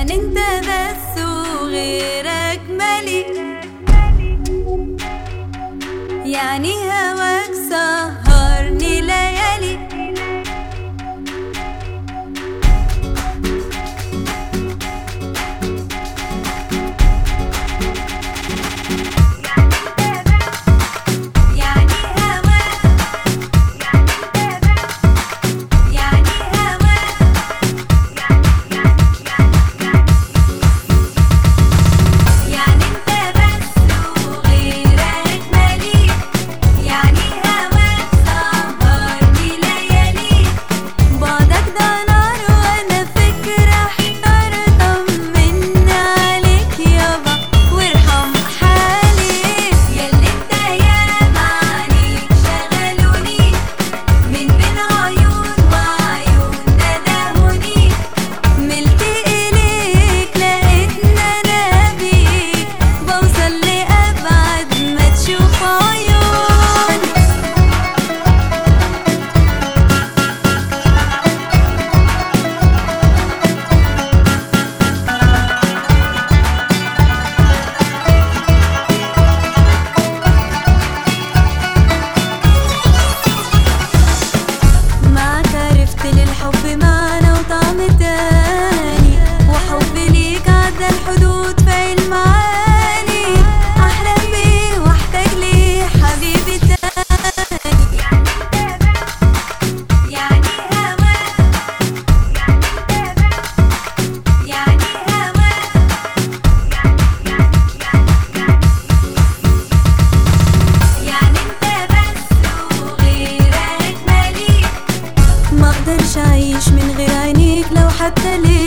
يعني انت بس وغيرك مالي يعني هواك سهرني ليالي يعني هواك يعني هواك يعني انت بس وغيرك مالي يعني هواك سهرني ليالي بعدك ده نار وانا فكرة احتار طمني عليك يابا وارحم حالي ياللي انت ياما عليك شغلوني من بين عيون وعيون ندهوني ملت إليك لقيتنا أنا بيك بوصل لأبعد ما تشوف عيون معك عرفت للحب معنى وطعم تاني وحب ليك عدى الحدود في المعاني أحلم بيه واحتاج ليه حبيبي تاني يعني هواك يعني هواك يعني انت بس وغيرك مالي ما اقدرش اعيش من غير عينيك لو حتى ليه